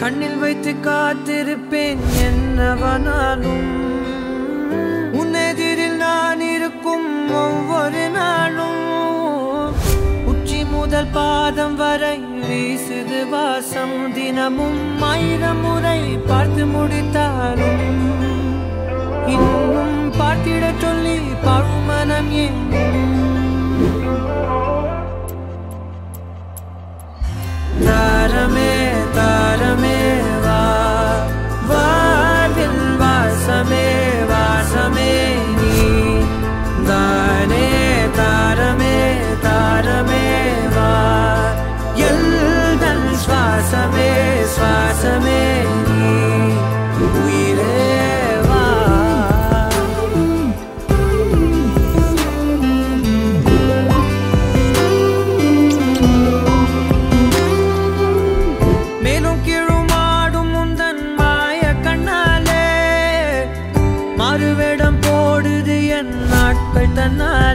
கண்ணில் வைத்து காத்திருப்பேன் என்னவனாலும் உன்னெதிரில் நான் இருக்கும் ஒவ்வொரு நாளும் உச்சி முதல் பாதம் வரை வீசுது வாசம் தினமும் ஆயிரம் முறை பார்த்து முடித்தாலும் இன்னும் பார்த்திட சொல்லி பழுமனம் ஏங்கும் தாரமே தாரமே வா வாழ்வில் வாசமே வாசமே நீ தானே தாரமே தாரமே வா எல்தன் சுவாசமே சுவாசமே நீ உயிரே வா மேலும் கீழும் ஆடும் முந்தன் மாய கண்ணாலே மறுவேடம் போடுது என் நாட்கள் தன்னாலே